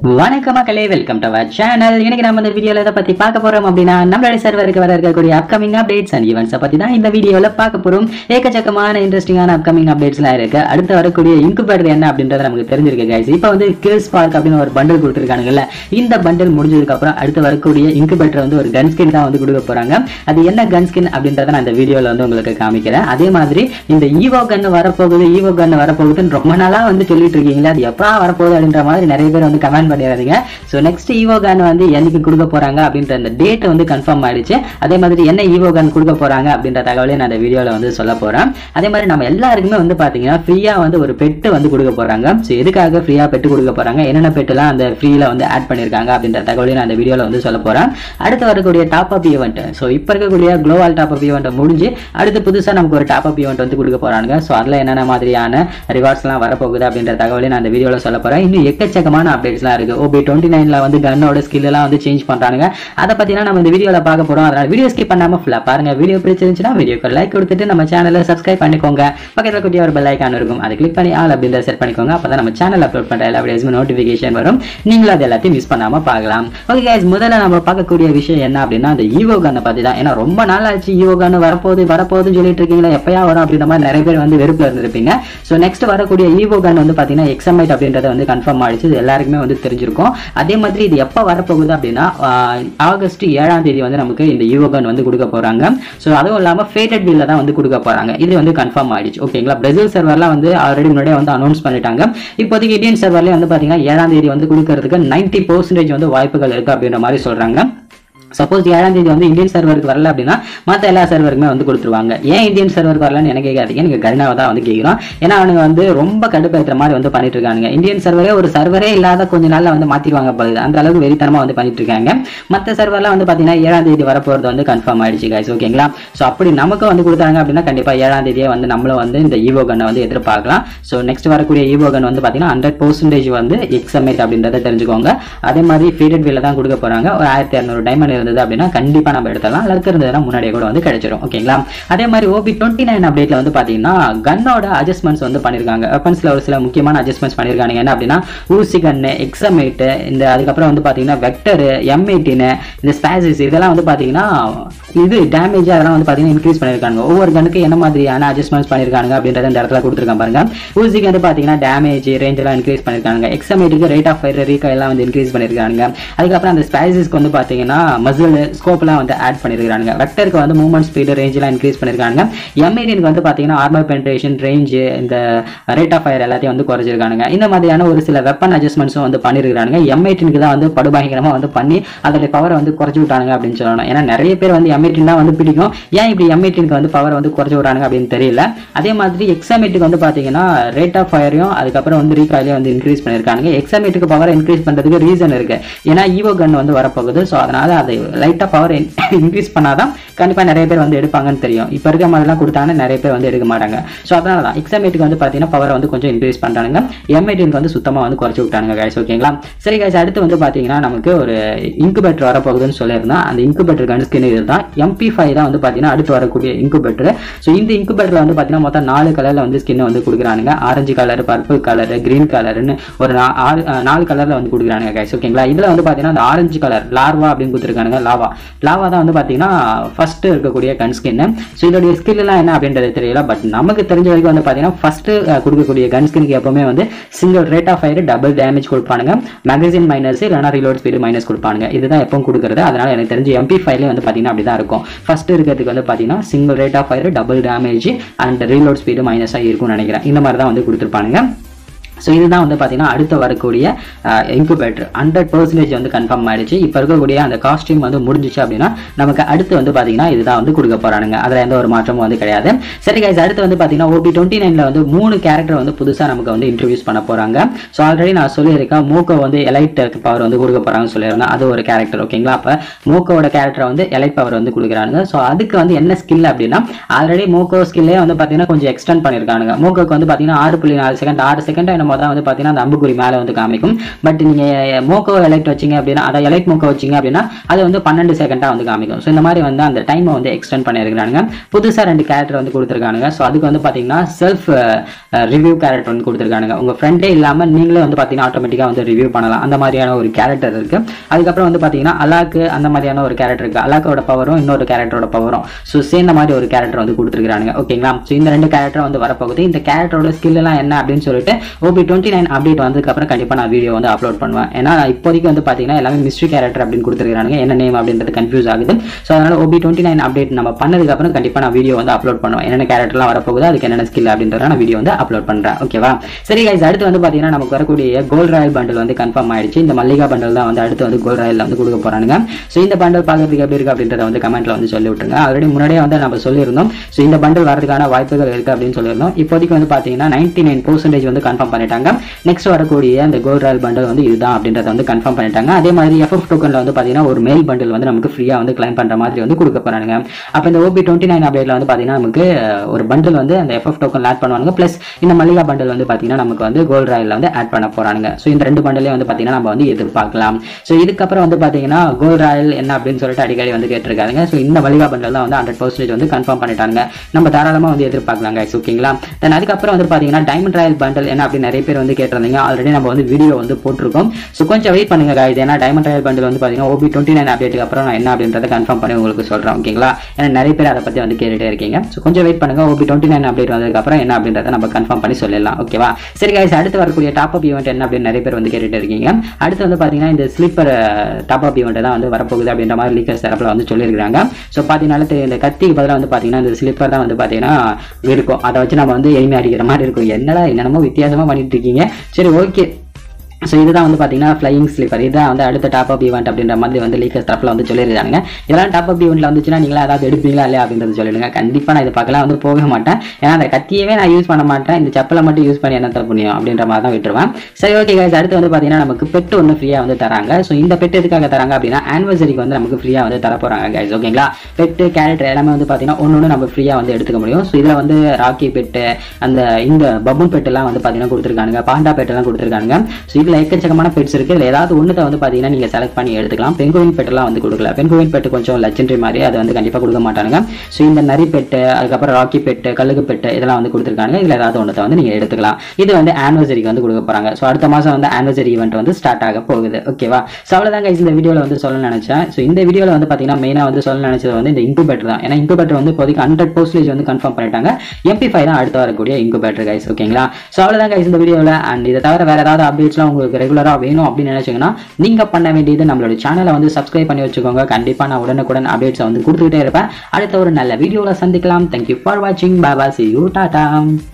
வணக்கம் மக்களே welcome to our channel இன்னைக்கு நம்ம இந்த வீடியோல எதை பத்தி பார்க்க போறோம் அப்படின்னா நம்மளுடைய சர்வருக்கு வர இருக்கக்கூடிய அப்கமிங் அப்டேட்ஸ் அண்ட் ஈவெண்ட்ஸை பத்தி தான் இந்த வீடியோல பார்க்க போறோம் ஏக்கச்சக்கமான இன்ட்ரெஸ்டிங்கான அப்கமிங் அப்டேட்ஸ்லாம் இருக்கு அடுத்து வரக்கூடிய இன்குபேட்டர் என்ன அப்படின்றது நமக்கு தெரிஞ்சிருக்கு கைஸ் இப்போ வந்து கில்ஸ் பார்க் அப்படின்னு ஒரு பண்டில் கொடுத்துருக்கானுங்கல்ல இந்த பண்டில் முடிஞ்சதுக்கு அப்புறம் அடுத்து வரக்கூடிய இன்குபேட்டர் வந்து ஒரு கன் ஸ்கின் தான் வந்து கொடுக்க போறாங்க அது என்ன கன் ஸ்கின் அப்படின்றத நான் இந்த வீடியோல வந்து உங்களுக்கு காமிக்கிறேன் அதே மாதிரி இந்த ஈவோ கன் வரப்போகுது ஈவோ கன் வரப்போகுதுன்னு ரொம்ப நாளா வந்து சொல்லிட்டு இருக்கீங்களா அது எப்படா வரப்போகுது அப்படின்ற மாதிரி நிறைய பேர் வந்து கமெண்ட் பண்ணிடுறீங்க ஸோ நெக்ஸ்ட் ஈவோ கன் வந்து என்னைக்கு கொடுக்க போறாங்க அப்படின்ற அந்த டேட் வந்து கன்ஃபார்ம் ஆயிடுச்சு அதே மாதிரி என்ன ஈவோ கன் கொடுக்க போறாங்க அப்படின்ற தகவலையும் நான் இந்த வீடியோல வந்து சொல்ல போறேன் அதே மாதிரி நம்ம எல்லாருக்குமே வந்து பாத்தீங்கன்னா ஃப்ரீயா வந்து ஒரு பெட்டு வந்து கொடுக்க போறாங்க ஸோ எதுக்காக ஃப்ரீயா பெட்டு கொடுக்க போறாங்க என்னென்ன பெட்டுலாம் அந்த ஃப்ரீல வந்து ஆட் பண்ணிருக்காங்க அப்படின்ற தகவலையும் நான் இந்த வீடியோல வந்து சொல்ல போறேன் அடுத்து வரக்கூடிய டாப் அப் ஈவெண்ட் ஸோ இப்போ இருக்கக்கூடிய குளோவால் டாப் அப் ஈவெண்ட் முடிஞ்சு அடுத்து புதுசா நமக்கு ஒரு டாப் அப் ஈவெண்ட் வந்து கொடுக்க போறாங்க ஸோ அதுல என்னென்ன மாதிரியான ரிவார்ட்ஸ்லாம் வரப்போகுது அப்படின்ற தகவலையும் நான் இந்த வீடியோல சொல்ல போறேன் இன்னும் எக்கச்சக்கமான அப்டேட்ஸ்லாம் இருக்கு ஓபி டுவெண்ட்டி நைன்ல வந்து கன்னோட ஸ்கில் எல்லாம் வந்து சேஞ்ச் பண்றாங்க அதை பத்தினா நம்ம இந்த வீடியோல பார்க்க போறோம் அதனால வீடியோ ஸ்கிப் பண்ணாம ஃபுல்லா பாருங்க வீடியோ பிடிச்சிருந்துச்சுன்னா வீடியோக்கு லைக் கொடுத்துட்டு நம்ம சேனலை சப்ஸ்கிரைப் பண்ணிக்கோங்க பக்கத்துல குட்டியா ஒரு பெல் ஐக்கான் இருக்கும் அதை கிளிக் பண்ணி ஆல் அப்படின்றத செட் பண்ணிக்கோங்க அப்பதான் நம்ம சேனல் அப்லோட் பண்ற எல்லா வீடியோஸும் நோட்டிஃபிகேஷன் வரும் நீங்களும் அது எல்லாத்தையும் மிஸ் பண்ணாம பார்க்கலாம் ஓகே guys முதல்ல நம்ம பார்க்கக்கூடிய விஷயம் என்ன அப்படின்னா அந்த ஈவோ கன்னை பத்தி தான் ஏன்னா ரொம்ப நாள் ஆச்சு ஈவோ கன் வரப்போகுது வரப்போகுதுன்னு சொல்லிட்டு இருக்கீங்களா எப்பயா வரும் அப்படின்ற மாதிரி நிறைய பேர் வந்து வெறுப்புல இருந்திருப்பீங்க ஸோ நெக்ஸ்ட் வரக்கூடிய ஈவோ கன் வந்து பாத்தீங்கன்னா எக்ஸமைட் அப்படின்றத வந்து கன்ஃபார்ம் ஆயிடுச்சு இது எல்லாருக்குமே வந்து தெரிஞ்சிருக்கும் அதே மாதிரி இது எப்போ வரப்போகுது அப்படின்னா ஆஹ், ஆகஸ்ட் ஏழாம் தேதி வந்து நமக்கு இந்த ஈவோ கன் வந்து கொடுக்க போறாங்க ஸோ அதுவும் இல்லாம ஃபேட்டட் பில்ல தான் வந்து கொடுக்க போறாங்க இது வந்து கன்ஃபார்ம் ஆயிடுச்சு ஓகேங்களா பிரேசில் சர்வர்லாம் வந்து ஆல்ரெடி முன்னாடியே வந்து அனௌன்ஸ் பண்ணிட்டாங்க இப்போதைக்கு இந்தியன் சர்வர்லேயே வந்து பாத்தீங்கன்னா ஏழாம் தேதி வந்து கொடுக்கறதுக்கு நைன்டி பர்சன்டேஜ் வந்து வாய்ப்புகள் இருக்கு அப்படின்ற மாதிரி சொல்றாங்க சப்போஸ் ஏழாம் தேதி வந்து இந்தியன் சர்வருக்கு வரல அப்படின்னா மற்ற எல்லா சர்வருக்குமே வந்து கொடுத்துருவாங்க ஏன் இந்தியன் சர்வருக்கு வரலன்னு எனக்கு கேட்காதீங்க நீங்கள் கருணாவை தான் வந்து கேட்குறோம் ஏன்னா அவனுங்க வந்து ரொம்ப கடுப்பேற்றுற மாதிரி வந்து பண்ணிட்டு இருக்காங்க இந்தியன் சர்வரே ஒரு சர்வரே இல்லாத கொஞ்ச நாள்ல வந்து மாத்திடுவாங்க போகுது அந்த அளவுக்கு வெறித்தனமா வந்து பண்ணிட்டு இருக்காங்க மற்ற சர்வர்லாம் வந்து பார்த்தீங்கன்னா ஏழாம் தேதி வரப்போகிறது வந்து கன்ஃபார்ம் ஆயிடுச்சு guys ஓகேங்களா ஸோ அப்படி நமக்கு வந்து கொடுத்தாங்க அப்படின்னா கண்டிப்பா ஏழாம் தேதியே வந்து நம்மளும் வந்து இந்த ஈவோ கன்னை வந்து எதிர்பார்க்கலாம் ஸோ நெக்ஸ்ட் வரக்கூடிய ஈவோ கன் வந்து பார்த்தீங்கன்னா ஹண்ட்ரட் பர்சன்டேஜ் வந்து எக்ஸமேட் அப்படின்றத தெரிஞ்சுக்கோங்க அதே மாதிரி ஃபீடட் வீல தான் கொடுக்க போறாங்க ஒரு ஆயிரத்தி இரநூறு டைமண்ட் இருந்தது அப்படின்னா கண்டிப்பா நம்ம எடுத்துடலாம் லக் இருந்ததுன்னா முன்னாடியே கூட வந்து கிடைச்சிரும் ஓகேங்களா அதே மாதிரி ஓபி டுவெண்ட்டி நைன் அப்டேட்ல வந்து பாத்தீங்கன்னா கன்னோட அட்ஜஸ்ட்மெண்ட்ஸ் வந்து பண்ணிருக்காங்க வெப்பன்ஸ்ல ஒரு சில முக்கியமான அட்ஜஸ்ட்மெண்ட்ஸ் பண்ணிருக்காங்க என்ன அப்படின்னா ஊசி கன்னு எக்ஸமேட் இந்த அதுக்கப்புறம் வந்து பாத்தீங்கன்னா வெக்டர் எம் எயிட்டின் இந்த ஸ்பேசிஸ் இதெல்லாம் வந்து பாத்தீங்கன்னா இது டேமேஜ் அதெல்லாம் வந்து பாத்தீங்கன்னா இன்க்ரீஸ் பண்ணிருக்காங்க ஒவ்வொரு கண்ணுக்கு என்ன மாதிரியான அட்ஜஸ்ட்மெண்ட்ஸ் பண்ணிருக்காங்க அப்படின்றத இந்த இடத்துல கொடுத்துருக்காங்க பாருங்க ஊசிக்கு வந்து பாத்தீங்கன்னா டேமேஜ் ரேஞ்ச் எல்லாம் இன்க்ரீஸ் பண்ணிருக்காங்க எக்ஸமேட்டுக்கு ரேட் ஆஃப் ஃபயர் ரீகா எல்லாம் வந்து இன்க்ரீஸ் பண்ணிருக்காங்க அதுக்கப்புறம் அந்த ஸ்பேசிஸ்க்கு வந்து பாத்தீங்கன்னா மசில் ஸ்கோப்லாம் வந்து ஆட் பண்ணிருக்காங்க வெக்டருக்கு வந்து மூவ்மெண்ட் ஸ்பீடு ரேஞ்ச் எல்லாம் இன்க்ரீஸ் பண்ணிருக்காங்க எம்ஐடினுக்கு வந்து பாத்தீங்கன்னா ஆர்மர் பென்ட்ரேஷன் ரேஞ்ச் இந்த ரேட் ஆஃப் ஃபயர் எல்லாத்தையும் வந்து குறைச்சிருக்காங்க இந்த மாதிரியான ஒரு சில வெப்பன் அட்ஜஸ்ட்மெண்ட்ஸும் வந்து பண்ணிருக்காங்க எம்ஐடினுக்கு தான் வந்து படுபயங்கரமா வந்து பண்ணி அதோட பவரை வந்து குறைச்சி விட்டானுங்க அப்படின்னு சொல்லணும் ஏன்னா நிறைய பேர் வந்து எம்ஐடின் தான் வந்து பிடிக்கும் ஏன் இப்படி எம்ஐடினுக்கு வந்து பவர் வந்து குறைச்சி விடுறாங்க அப்படின்னு தெரியல அதே மாதிரி எக்ஸாமேட்டுக்கு வந்து பாத்தீங்கன்னா ரேட் ஆஃப் ஃபயரையும் அதுக்கப்புறம் வந்து ரீகாலையும் வந்து இன்க்ரீஸ் பண்ணிருக்காங்க எக்ஸாமேட்டுக்கு பவர் இன்க்ரீஸ் பண்றதுக்கு ரீசன் இருக்கு ஏன்னா ஈவோ கன் வந்து வரப்போகுது ஸோ அதனால அதை லைட்டா பவர் இன்க்ரீஸ் பண்ணாதான் கண்டிப்பா நிறைய பேர் வந்து எடுப்பாங்கன்னு தெரியும் இப்போ இருக்க மாதிரிலாம் கொடுத்தாங்கன்னா நிறைய பேர் வந்து எடுக்க மாட்டாங்க ஸோ அதனால தான் எக்ஸாமேட்டுக்கு வந்து பாத்தீங்கன்னா பவர் வந்து கொஞ்சம் இன்க்ரீஸ் பண்றாங்க எம்ஐடிக்கு வந்து சுத்தமா வந்து குறைச்சி விட்டாங்க கைஸ் ஓகேங்களா சரி கைஸ் அடுத்து வந்து பாத்தீங்கன்னா நமக்கு ஒரு இன்குபேட்டர் வரப்போகுதுன்னு சொல்லியிருந்தோம் அந்த இன்குபேட்டர் கன் ஸ்கின் இதுதான் எம்பி ஃபைவ் தான் வந்து பாத்தீங்கன்னா அடுத்து வரக்கூடிய இன்குபேட்டர் ஸோ இந்த இன்குபேட்டர்ல வந்து பாத்தீங்கன்னா மொத்தம் நாலு கலர்ல வந்து ஸ்கின் வந்து கொடுக்குறானுங்க orange colour purple colour green கலர்னு ஒரு நா- ஆறு அஹ், நாலு கலர்ல வந்து கொடுக்குறானுங்க கைஸ் ஓகேங்களா இதுல வந்து பாத்தீங்கன்னா அந்த ஆரஞ்சு கலர் லார்வா அப்படின்னு கொடுத்துருக்கானுங்க லாவா லாவா தான் வந்து பாத்தீங்கன்னா ஃபர்ஸ்ட் இருக்கக்கூடிய கன் ஸ்கின் ஸோ இதோடைய ஸ்கில் எல்லாம் என்ன அப்படின்றது தெரியல பட் நமக்கு தெரிஞ்ச வரைக்கும் வந்து பாத்தீங்கன்னா ஃபர்ஸ்ட் கொடுக்கக்கூடிய கன் ஸ்கின்க்கு எப்பவுமே வந்து single rate of fire double damage கொடுப்பானுங்க மேகசின் மைனஸ் இல்லைனா ரீலோட் ஸ்பீடு மைனஸ் கொடுப்பானுங்க இதுதான் எப்பவும் கொடுக்குறது அதனால எனக்கு தெரிஞ்சு எம்பி ஃபைவ்ல வந்து பாத்தீங்கன்னா அப்படி தான் இருக்கும் ஃபர்ஸ்ட் இருக்கிறதுக்கு வந்து பாத்தீங்கன்னா single rate of fire double damage and reload speed மைனஸாக இருக்கும்னு நினைக்கிறேன் இந்த மாதிரி தான் வந்து கொடுத்துருப்பானுங்க ஸோ இதுதான் வந்து பார்த்தீங்கன்னா அடுத்து வரக்கூடிய இன்குபேட்டர் ஹண்ட்ரட் பர்சன்டேஜ் வந்து கன்ஃபார்ம் ஆயிடுச்சு இப்போ இருக்கக்கூடிய அந்த காஸ்டியூம் வந்து முடிஞ்சிச்சு அப்படின்னா நமக்கு அடுத்து வந்து பார்த்தீங்கன்னா இதுதான் வந்து கொடுக்க போறானுங்க அதில் எந்த ஒரு மாற்றமும் வந்து கிடையாது சரி கைஸ் அடுத்து வந்து பார்த்தீங்கன்னா ஓபி டுவெண்ட்டி நைனில் வந்து மூணு கேரக்டர் வந்து புதுசாக நமக்கு வந்து இன்ட்ரடியூஸ் பண்ண போறாங்க ஸோ ஆல்ரெடி நான் சொல்லியிருக்கேன் மூக்கோ வந்து எலைட் பவர் வந்து கொடுக்க போறாங்கன்னு சொல்லியிருந்தேன் அது ஒரு கேரக்டர் ஓகேங்களா அப்போ மூக்கோட கேரக்டர் வந்து எலைட் பவர் வந்து கொடுக்குறாங்க ஸோ அதுக்கு வந்து என்ன ஸ்கில் அப்படின்னா ஆல்ரெடி மூக்கோ ஸ்கில்லே வந்து பார்த்தீங்கன்னா கொஞ்சம் எக்ஸ்டெண்ட் பண்ணியிருக்கானுங்க மூக்கோக்கு வந்து பார்த்தீங்கன்னா ஆறு புள்ளி நாலு செகண்ட் ஆறு செகண்ட் நம்ம போது தான் வந்து பார்த்தீங்கன்னா அந்த அம்புக்குறி மேலே வந்து காமிக்கும் பட் நீங்கள் மோக்கோ எலைட் வச்சிங்க அப்படின்னா அதை எலைட் மோக்கோ வச்சிங்க அப்படின்னா அது வந்து பன்னெண்டு செகண்டாக வந்து காமிக்கும் ஸோ இந்த மாதிரி வந்து அந்த டைமை வந்து எக்ஸ்டெண்ட் பண்ணியிருக்கானுங்க புதுசாக ரெண்டு கேரக்டர் வந்து கொடுத்துருக்கானுங்க ஸோ அதுக்கு வந்து பார்த்தீங்கன்னா செல்ஃப் ரிவ்யூ கேரக்டர் வந்து கொடுத்துருக்கானுங்க உங்கள் ஃப்ரெண்டே இல்லாமல் நீங்களே வந்து பார்த்தீங்கன்னா ஆட்டோமேட்டிக்காக வந்து ரிவ்யூ பண்ணலாம் அந்த மாதிரியான ஒரு கேரக்டர் இருக்கு அதுக்கப்புறம் வந்து பார்த்தீங்கன்னா அலாக்கு அந்த மாதிரியான ஒரு கேரக்டர் இருக்கு அலாக்கோட பவரும் இன்னொரு கேரக்டரோட பவரும் ஸோ சேர்ந்த மாதிரி ஒரு கேரக்டர் வந்து கொடுத்துருக்கானுங்க ஓகேங்களா ஸோ இந்த ரெண்டு கேரக்டர் வந்து வரப்போகுது இந்த கேரக்டரோட ஸ்கில் எல்லாம் என்ன அப்படின்னு சொல்லிட்டு ஓபி டுவெண்ட்டி நைன் அப்டேட் வந்ததுக்கப்புறம் கண்டிப்பாக நான் வீடியோ வந்து அப்லோட் பண்ணுவேன் ஏன்னா இப்போதைக்கு வந்து பார்த்தீங்கன்னா எல்லாமே மிஸ்ட்ரி கேரக்டர் அப்படின்னு கொடுத்துருக்காங்க என்ன நேம் அப்படின்றது கன்ஃபியூஸ் ஆகுது ஸோ அதனால ஓபி டுவெண்ட்டி நைன் அப்டேட் நம்ம பண்ணதுக்கப்புறம் கண்டிப்பாக நான் வீடியோ வந்து அப்லோட் பண்ணுவேன் என்னென்ன கேரக்டர்லாம் வரப்போகுது அதுக்கு என்னென்ன ஸ்கில் அப்படின்றத நான் வீடியோ வந்து அப்லோட் பண்ணுறேன் ஓகேவா சரி கைஸ் அடுத்து வந்து பார்த்தீங்கன்னா நமக்கு வரக்கூடிய கோல்ட் ராயல் பண்டில் வந்து கன்ஃபார்ம் ஆயிடுச்சு இந்த மல்லிகா பண்டில் தான் வந்து அடுத்து வந்து கோல்ட் ராயல் வந்து கொடுக்க போறானுங்க ஸோ இந்த பண்டில் பார்க்கறதுக்கு எப்படி இருக்கு அப்படின்றத வந்து கமெண்ட்ல வந்து சொல்லி விட்டுருங்க ஆல்ரெடி முன்னாடியே வந்து நம்ம சொல்லியிருந்தோம் ஸோ இந்த பண்டில் வரதுக்கான வாய்ப்புகள் இருக்கு அப்படின்னு சொல்லியிருந்தோம் இப்போதைக்கு வந்து பார்த்தீங்கன்னா நைன்டி நைன் பர்சன்டேஜ் வந்து கன்ஃபார்ம் பண்ணிட்டாங்க நெக்ஸ்ட் வரக்கூடிய அந்த கோல்ட் ராயல் பண்டில் வந்து இதுதான் அப்படின்றத வந்து கன்ஃபார்ம் பண்ணிட்டாங்க அதே மாதிரி எஃப்எஃப் டோக்கன்ல வந்து பார்த்தீங்கன்னா ஒரு மெயில் பண்டில் வந்து நமக்கு ஃப்ரீயா வந்து கிளைம் பண்ற மாதிரி வந்து கொடுக்க போறாங்க அப்போ இந்த ஓபி டுவெண்ட்டி நைன் அப்டேட்ல வந்து பார்த்தீங்கன்னா நமக்கு அஹ், ஒரு பண்டில் வந்து அந்த எஃப்எஃப் டோக்கன் ஆட் பண்ணுவாங்க ப்ளஸ் இந்த மல்லிகா பண்டில் வந்து பார்த்தீங்கன்னா நமக்கு வந்து கோல்ட் ராயல் வந்து ஆட் பண்ண போறாங்க ஸோ இந்த ரெண்டு பண்டிலையும் வந்து பார்த்தீங்கன்னா நம்ம வந்து எதிர்பார்க்கலாம் ஸோ இதுக்கப்புறம் வந்து பார்த்தீங்கன்னா கோல்ட் ராயல் என்ன அப்படின்னு சொல்லிட்டு அடிக்கடி வந்து கேட்டிருக்காங்க ஸோ இந்த மல்லிகா பண்டில் தான் வந்து ஹண்ட்ரட் பர்சன்டேஜ் வந்து கன்ஃபார்ம் பண்ணிட்டாங்க நம்ம தாராளமாக வந்து எதிர்பார்க்கலாம் guys ஓகேங்களா தென் அதுக்கப்புறம் வந்து பார்த்தீங்கன்னா டைமண்ட் ராயல் பண்டில் என்ன அப்படின்னு நிறைய பேர் வந்து கேட்டிருந்தீங்க ஆல்ரெடி நம்ம வந்து வீடியோ வந்து போட்டிருக்கோம் ஸோ கொஞ்சம் வெயிட் பண்ணுங்க guys ஏன்னா டைமண்ட் ராயல் பண்டில் வந்து பார்த்தீங்கன்னா ஓபி டுவெண்ட்டி நைன் அப்டேட்டுக்கு அப்புறம் நான் என்ன அப்படின்றத கன்ஃபார்ம் பண்ணி உங்களுக்கு சொல்கிறேன் ஓகேங்களா ஏன்னா நிறைய பேர் அதை பற்றி வந்து கேட்டுட்டே இருக்கீங்க ஸோ கொஞ்சம் வெயிட் பண்ணுங்க ஓபி டுவெண்ட்டி நைன் அப்டேட் வந்ததுக்கப்புறம் என்ன அப்படின்றத நம்ம கன்ஃபார்ம் பண்ணி சொல்லிடலாம் ஓகேவா சரி guys அடுத்து வரக்கூடிய டாப் அப் ஈவெண்ட் என்ன அப்படின்னு நிறைய பேர் வந்து கேட்டுட்டு இருக்கீங்க அடுத்து வந்து பார்த்தீங்கன்னா இந்த ஸ்லீப்பர் டாப் அப் ஈவெண்ட் தான் வந்து வரப்போகுது அப்படின்ற மாதிரி லீக்கர்ஸ் தரப்பில் வந்து சொல்லியிருக்காங்க ஸோ பார்த்தீங்கன்னா தெரியும் இந்த கத்திக்கு பதிலாக வந்து பார்த்தீங்கன்னா இந்த ஸ்லிப்பர் தான் வந்து பார்த்தீங்கன்னா இருக்கும் அதை வச்சு நம்ம வந்து எளிமை அடிக்கிற மாதிரி இருக்கும் என்னடா என்னென்னமோ வித்தியாசமாக பண்ணிட்டு இருக்கீங்க சரி ஓகே ஸோ இதுதான் வந்து பார்த்தீங்கன்னா ஃப்ளையிங் ஸ்லீப்பர் இதுதான் வந்து அடுத்த டாப் அப் ஈவெண்ட் அப்படின்ற மாதிரி வந்து லீக்கர்ஸ் தரப்பில் வந்து சொல்லியிருக்காங்க இதெல்லாம் டாப் அப் ஈவெண்ட்ல வந்துச்சுன்னா நீங்களா ஏதாவது எடுப்பீங்களா இல்லையா அப்படின்றது சொல்லிடுங்க கண்டிப்பாக நான் இது பார்க்கலாம் வந்து போக மாட்டேன் ஏன்னா அந்த கத்தியவே நான் யூஸ் பண்ண மாட்டேன் இந்த செப்பலை மட்டும் யூஸ் பண்ணி என்ன தப்பு புண்ணியம் அப்படின்ற மாதிரி தான் விட்டுருவேன் சரி ஓகே guys அடுத்து வந்து பார்த்தீங்கன்னா நமக்கு பெட்டு ஒன்று ஃப்ரீயாக வந்து தராங்க ஸோ இந்த பெட் எதுக்காக தராங்க அப்படின்னா ஆனிவர்சரிக்கு வந்து நமக்கு ஃப்ரீயாக வந்து தர போகிறாங்க கைஸ் ஓகேங்களா பெட்டு கேரக்டர் எல்லாமே வந்து பார்த்தீங்கன்னா ஒன்று ஒன்று நம்ம ஃப்ரீயாக வந்து எடுத்துக்க முடியும் ஸோ இதில் வந்து ராக்கி பெட்டு அந்த இந்த பபுன் பெட்டெல்லாம் வந்து பார்த்தீங்கன்னா கொடுத்துருக்காங்க பாண்டா பெட்டெல்லாம் கொடுத்துருக்காங்க ஸோ இதில் எக்கச்சக்கமான பெட்ஸ் இருக்கு இதில் ஏதாவது ஒன்றுத்தை வந்து பார்த்தீங்கன்னா நீங்கள் செலக்ட் பண்ணி எடுத்துக்கலாம் பெங்குவின் பெட்டெல்லாம் வந்து கொடுக்கல பெங்குவின் பெட்டு கொஞ்சம் லட்சன்றி மாதிரி அது வந்து கண்டிப்பாக கொடுக்க மாட்டாங்க ஸோ இந்த நரி பெட்டு அதுக்கப்புறம் ராக்கி பெட்டு கழுகு பெட்டு இதெல்லாம் வந்து கொடுத்துருக்காங்க இதில் ஏதாவது ஒன்றத்தை வந்து நீங்கள் எடுத்துக்கலாம் இது வந்து ஆனிவர்சரிக்கு வந்து கொடுக்க போகிறாங்க ஸோ அடுத்த மாதம் வந்து ஆனிவர்சரி ஈவெண்ட் வந்து ஸ்டார்ட் ஆக போகுது ஓகேவா ஸோ அவ்வளோதான் guys இந்த வீடியோவில் வந்து சொல்ல நினச்சேன் ஸோ இந்த வீடியோவில் வந்து பார்த்தீங்கன்னா மெயினாக வந்து சொல்ல நினச்சது வந்து இந்த இன்குபேட்டர் தான் ஏன்னா இன்குபேட்டர் வந்து இப்போதைக்கு ஹண்ட்ரட் பர்சன்டேஜ் வந்து கன்ஃபார்ம் பண்ணிட்டாங்க எம்பி ஃபைவ் தான் அடுத்து வரக்கூடிய இன்குபேட்டர் கைஸ் ஓகேங்களா ஸோ அவ்வளோதான் guys இந்த வீடியோவில் அண்ட் இதை தவிர வேறு ஏதாவது அப்டேட்ஸ்லாம் உங்களுக்கு ரெகுலராக வேணும் அப்படின்னு நினைச்சீங்கன்னா நீங்கள் பண்ண வேண்டியது நம்மளோட சேனலை வந்து சப்ஸ்கிரைப் பண்ணி வச்சுக்கோங்க கண்டிப்பாக நான் உடனுக்குடன் அப்டேட்ஸை வந்து கொடுத்துக்கிட்டே இருப்பேன் அடுத்த ஒரு நல்ல வீடியோவில் சந்திக்கலாம் தேங்க்யூ ஃபார் வாட்சிங் பாபா சி யூ டாடா